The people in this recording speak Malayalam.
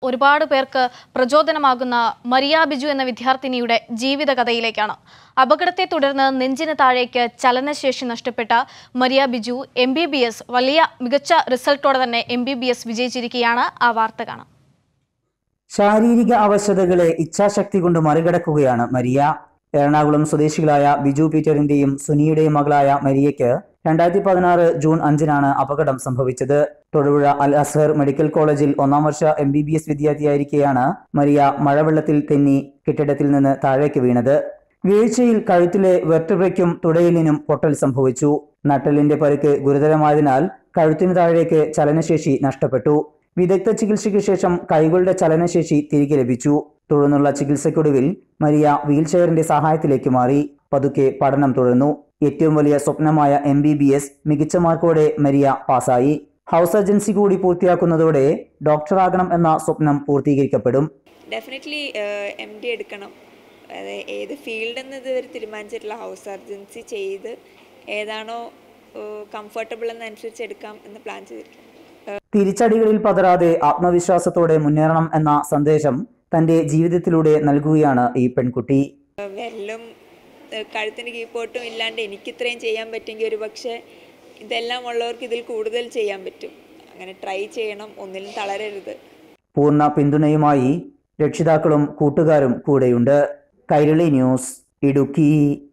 ഒരുപാട് പേർക്ക് പ്രചോദനമാകുന്ന മരിയ ബിജു എന്ന വിദ്യാർത്ഥിനിയുടെ ജീവിത കഥയിലേക്കാണ് അപകടത്തെ തുടർന്ന് നെഞ്ചിന് താഴേക്ക് ചലനശേഷി നഷ്ടപ്പെട്ട Maria Biju M B B S വലിയ മികച്ച റിസൾട്ടോടെ തന്നെ എം ബി ബി എസ് വിജയിച്ചിരിക്കുകയാണ് ആ വാർത്ത കാണാം ശാരീരിക അവശതകളെ ഇച്ഛാശക്തി കൊണ്ട് മറികടക്കുകയാണ് മരിയ എറണാകുളം സ്വദേശികളായ ബിജു പീറ്ററിന്റെയും സുനിയുടെയും മകളായ മരിയയ്ക്ക് രണ്ടായിരത്തി പതിനാറ് ജൂൺ അഞ്ചിനാണ് അപകടം സംഭവിച്ചത് തൊടുപുഴ അൽ അസ്ഹർ മെഡിക്കൽ കോളേജിൽ ഒന്നാം വർഷ എം ബി ബി എസ് വിദ്യാർത്ഥിയായിരിക്കെയാണ് മരിയ മഴവെള്ളത്തിൽ തെന്നി കെട്ടിടത്തിൽ നിന്ന് താഴേക്ക് വീണത് വീഴ്ചയിൽ കഴുത്തിലെ വെർട്ടബ്രയ്ക്കും തുടയിലിനും പൊട്ടൽ സംഭവിച്ചു നട്ടലിന്റെ പരുക്ക് ഗുരുതരമായതിനാൽ കഴുത്തിനു താഴേക്ക് ചലനശേഷി നഷ്ടപ്പെട്ടു വിദഗ്ധ ചികിത്സയ്ക്ക് ശേഷം കൈകളുടെ ചലനശേഷി തിരികെ ലഭിച്ചു തുടർന്നുള്ള ചികിത്സയ്ക്കൊടുവിൽ മരിയ വീൽചെയറിന്റെ സഹായത്തിലേക്ക് മാറി പതുക്കെ പഠനം തുടർന്നു ഏറ്റവും വലിയ സ്വപ്നമായ എം ബി ബി എസ് മികച്ച മാർക്കോടെ മരിയ പാസായി ഹൗസ് സർജൻസി കൂടി പൂർത്തിയാക്കുന്നതോടെ ഡോക്ടറാകണം എന്ന സ്വപ്നം പൂർത്തീകരിക്കപ്പെടും ഡെഫിനറ്റ്ലി എം ഡി എടുക്കണം അത് ഏത് ഫീൽഡ് എന്ന് ഇതുവരെ തീരുമാനിച്ചിട്ടില്ല ഹൗസ് സർജൻസി ചെയ്ത് ഏതാണോ കംഫർട്ടബിൾ എന്നനുസരിച്ച് എടുക്കാം എന്ന് പ്ലാൻ ചെയ്തിരിക്കുന്നു തിരിച്ചടികളിൽ പതരാതെ ആത്മവിശ്വാസത്തോടെ മുന്നേറണം എന്ന സന്ദേശം തന്റെ ജീവിതത്തിലൂടെ നൽകുകയാണ് ഈ പെൺകുട്ടി വെല്ലും കഴുത്തിന് കീഴ്പോട്ടും ഇല്ലാണ്ട് എനിക്ക് ഇത്രയും ചെയ്യാൻ പറ്റുമെങ്കിൽ ഒരു പക്ഷേ ഇതെല്ലാം ഉള്ളവർക്ക് ഇതിൽ കൂടുതൽ ചെയ്യാൻ പറ്റും അങ്ങനെ ട്രൈ ചെയ്യണം ഒന്നിലും തളരരുത് പൂർണ്ണ പിന്തുണയുമായി രക്ഷിതാക്കളും കൂട്ടുകാരും കൂടെയുണ്ട് കൈരളി ന്യൂസ് ഇടുക്കി